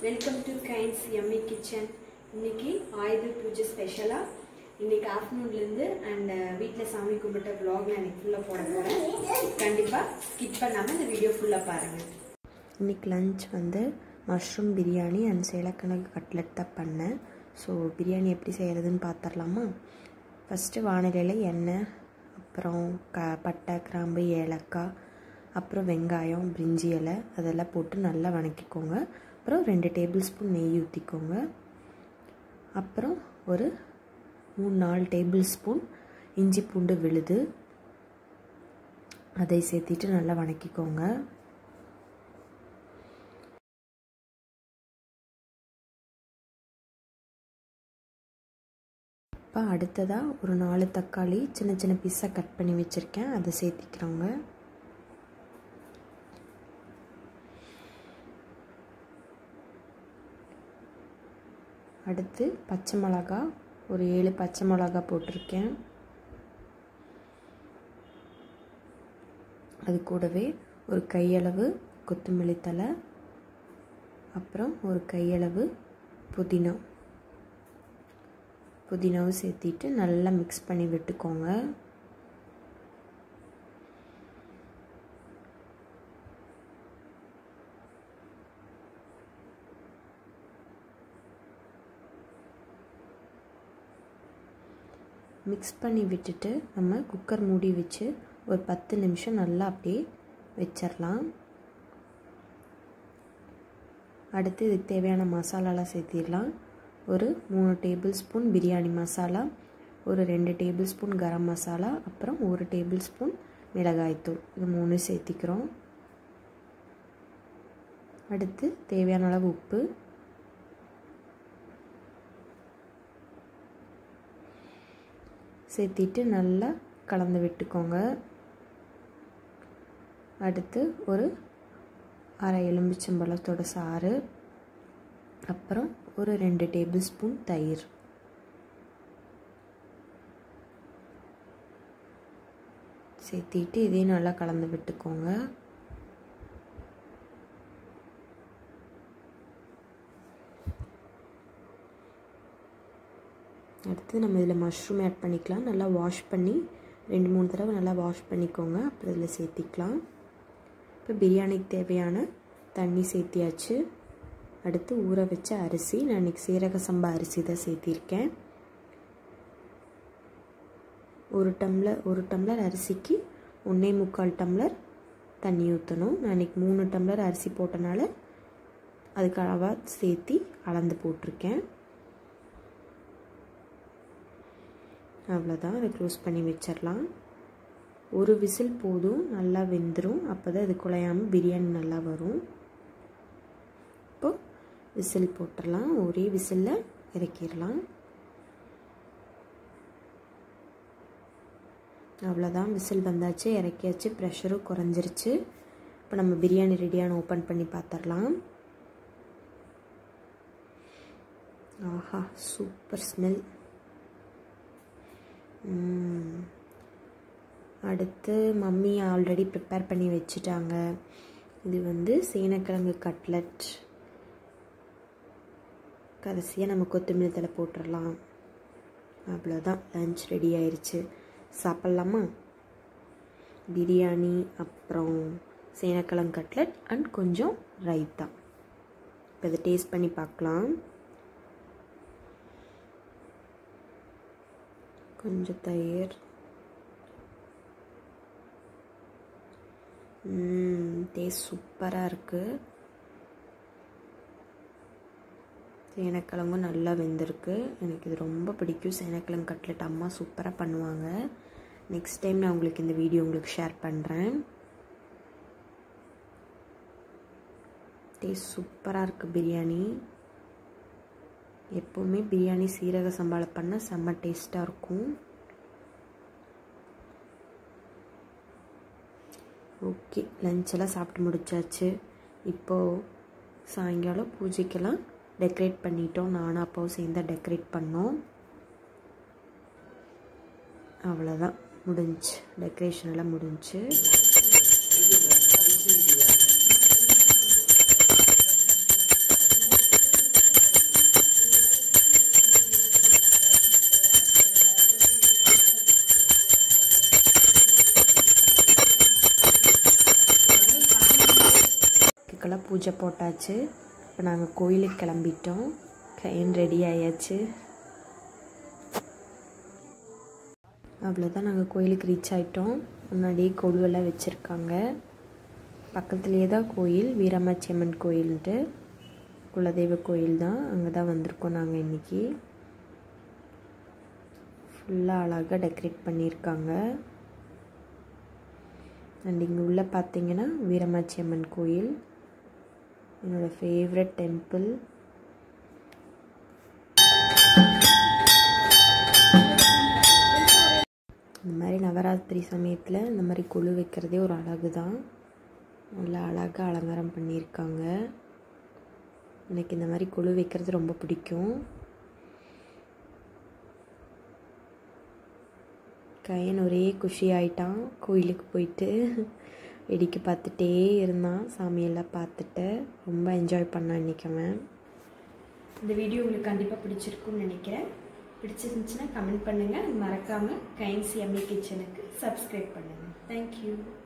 welcome to கைன்ஸ் Emmy kitchen இன்னைக்கு ஆயுத பூஜை ஸ்பெஷலாக இன்னைக்கு ஆஃப்டர்நூன்லேருந்து அண்ட் வீட்டில் சாமி கும்பிட்ட vlog நான் இன்னைக்கு ஃபுல்லாக போட போகிறேன் கண்டிப்பாக ஸ்கிப் பண்ணாமல் இந்த வீடியோ ஃபுல்லாக பாருங்கள் இன்னைக்கு லஞ்ச் வந்து மஷ்ரூம் பிரியாணி அண்ட் சேலக்கிழங்கு கட்லெட் தான் பண்ணேன் ஸோ பிரியாணி எப்படி செய்கிறதுன்னு பார்த்துடலாமா ஃபஸ்ட்டு வானிலையில் எண்ணெய் அப்புறம் க பட்டை கிராம்பு ஏலக்காய் அப்புறம் வெங்காயம் பிரிஞ்சி இலை அதெல்லாம் போட்டு நல்லா வணக்கிக்கோங்க அப்புறம் ரெண்டு டேபிள் ஸ்பூன் நெய் ஊற்றிக்கோங்க அப்புறம் ஒரு மூணு நாலு டேபிள் ஸ்பூன் இஞ்சி பூண்டு விழுது அதை சேர்த்திட்டு நல்லா வணக்கிக்கோங்க இப்போ அடுத்ததாக ஒரு நாலு தக்காளி சின்ன சின்ன பீஸாக கட் பண்ணி வச்சுருக்கேன் அதை சேர்த்திக்கிறோங்க அடுத்து பச்சை மிளகா ஒரு ஏழு பச்சை மிளகா போட்டிருக்கேன் அது கூடவே ஒரு கையளவு கொத்தமல்லி தலை அப்புறம் ஒரு கையளவு புதினா புதினாவும் சேர்த்திட்டு நல்லா மிக்ஸ் பண்ணி விட்டுக்கோங்க மிக்ஸ் பண்ணி விட்டுட்டு நம்ம குக்கர் மூடி வச்சு ஒரு பத்து நிமிஷம் நல்லா அப்படியே வச்சிடலாம் அடுத்து இதுக்கு தேவையான மசாலாலாம் சேர்த்திடலாம் ஒரு மூணு டேபிள் ஸ்பூன் பிரியாணி மசாலா ஒரு ரெண்டு டேபிள் ஸ்பூன் கரம் மசாலா அப்புறம் ஒரு டேபிள் ஸ்பூன் மிளகாய்த்தூள் இது மூணு சேர்த்திக்கிறோம் அடுத்து தேவையான அளவு உப்பு சேர்த்திட்டு நல்லா கலந்து விட்டுக்கோங்க அடுத்து ஒரு அரை எலும்பிச்சம்பழத்தோட சாறு அப்புறம் ஒரு ரெண்டு டேபிள் ஸ்பூன் தயிர் சேர்த்திட்டு இதையும் நல்லா கலந்து விட்டுக்கோங்க அடுத்து நம்ம இதில் மஷ்ரூம் ஆட் பண்ணிக்கலாம் நல்லா வாஷ் பண்ணி ரெண்டு மூணு தடவை நல்லா வாஷ் பண்ணிக்கோங்க அப்புறம் இதில் சேர்த்திக்கலாம் இப்போ பிரியாணிக்கு தேவையான தண்ணி சேர்த்தியாச்சு அடுத்து ஊற வச்ச அரிசி நான் இன்றைக்கி சீரக சம்பா அரிசி தான் சேர்த்திருக்கேன் ஒரு டம்ளர் ஒரு டம்ளர் அரிசிக்கு ஒன்றே முக்கால் டம்ளர் தண்ணி ஊற்றணும் நான் இன்றைக்கி மூணு டம்ளர் அரிசி போட்டனால அதுக்கு அளவாக சேர்த்தி அளந்து போட்டிருக்கேன் அவ்வளோதான் அதை க்ளோஸ் பண்ணி வச்சிடலாம் ஒரு விசில் போதும் நல்லா வெந்துடும் அப்போ தான் இது குழையாமல் பிரியாணி நல்லா வரும் இப்போது விசில் போட்டுடலாம் ஒரே விசிலில் இறக்கிடலாம் அவ்வளோதான் விசில் வந்தாச்சு இறக்கியாச்சு ப்ரெஷரும் குறைஞ்சிருச்சு இப்போ நம்ம பிரியாணி ரெடியான ஓப்பன் பண்ணி பார்த்துடலாம் ஆஹா சூப்பர் ஸ்மெல் அடுத்து மம்மி ஆல்ரெடி ப்ரிப்பேர் பண்ணி வச்சுட்டாங்க இது வந்து சேனக்கிழங்கு கட்லட் கடைசியாக நம்ம கொத்தமல்லி தலை போட்டுடலாம் அவ்வளோதான் லஞ்ச் ரெடி ஆயிடுச்சு சாப்பிட்லாமா பிரியாணி அப்புறம் சேனக்கிழங்கு கட்லட் அண்ட் கொஞ்சம் ரைத்தா இப்போ இதை டேஸ்ட் பண்ணி பார்க்கலாம் கொஞ்சம் தயிர் டேஸ்ட் சூப்பராக இருக்குது சேனக்கிழங்கும் நல்லா வெந்திருக்கு எனக்கு இது ரொம்ப பிடிக்கும் சேனக்கிழங்கு கட்லெட் அம்மா சூப்பராக பண்ணுவாங்க நெக்ஸ்ட் டைம் நான் உங்களுக்கு இந்த வீடியோ உங்களுக்கு ஷேர் பண்ணுறேன் டேஸ்ட் சூப்பராக இருக்குது பிரியாணி எப்போவுமே பிரியாணி சீரக சம்பாளை பண்ணால் செம்ம டேஸ்ட்டாக இருக்கும் ஓகே லஞ்செல்லாம் சாப்பிட்டு முடிச்சாச்சு இப்போது சாயங்காலம் பூஜைக்கெல்லாம் டெக்கரேட் பண்ணிட்டோம் நானும் அப்பாவும் சேர்ந்து டெக்கரேட் பண்ணோம் அவ்வளோதான் முடிஞ்சு டெக்கரேஷன் எல்லாம் முடிஞ்சு பூஜை போட்டாச்சு இப்போ நாங்கள் கோயிலுக்கு கிளம்பிட்டோம் கையன் ரெடி ஆயாச்சு அவ்வளோதான் நாங்கள் கோயிலுக்கு ரீச் ஆகிட்டோம் முன்னாடியே கொழுவெல்லாம் வச்சுருக்காங்க பக்கத்துலேயே தான் கோயில் வீரமாச்சியம்மன் கோயில்ன்ட்டு குலதெய்வ கோயில் தான் அங்கே தான் வந்திருக்கோம் நாங்கள் இன்றைக்கி ஃபுல்லாக அழகாக டெக்கரேட் பண்ணியிருக்காங்க அண்ட் இங்கே உள்ளே பார்த்தீங்கன்னா வீரமாச்சியம்மன் கோயில் என்னோடய ஃபேவரட் டெம்பிள் இந்த மாதிரி நவராத்திரி சமயத்தில் இந்த மாதிரி கொழு வைக்கிறதே ஒரு அழகு தான் நல்லா அழகாக அலங்காரம் பண்ணியிருக்காங்க எனக்கு இந்த மாதிரி கொழு வைக்கிறது ரொம்ப பிடிக்கும் கையன் ஒரே குஷி ஆயிட்டான் கோயிலுக்கு போயிட்டு வேடிக்கை பார்த்துட்டே இருந்தான் சாமியெல்லாம் பார்த்துட்டு ரொம்ப என்ஜாய் பண்ணான் இன்றைக்கி அவன் இந்த வீடியோ உங்களுக்கு கண்டிப்பாக பிடிச்சிருக்கும்னு நினைக்கிறேன் பிடிச்சிருந்துச்சுன்னா கமெண்ட் பண்ணுங்கள் மறக்காமல் கைன்ஸ் எம்மி கிச்சனுக்கு சப்ஸ்கிரைப் பண்ணுங்கள் தேங்க்யூ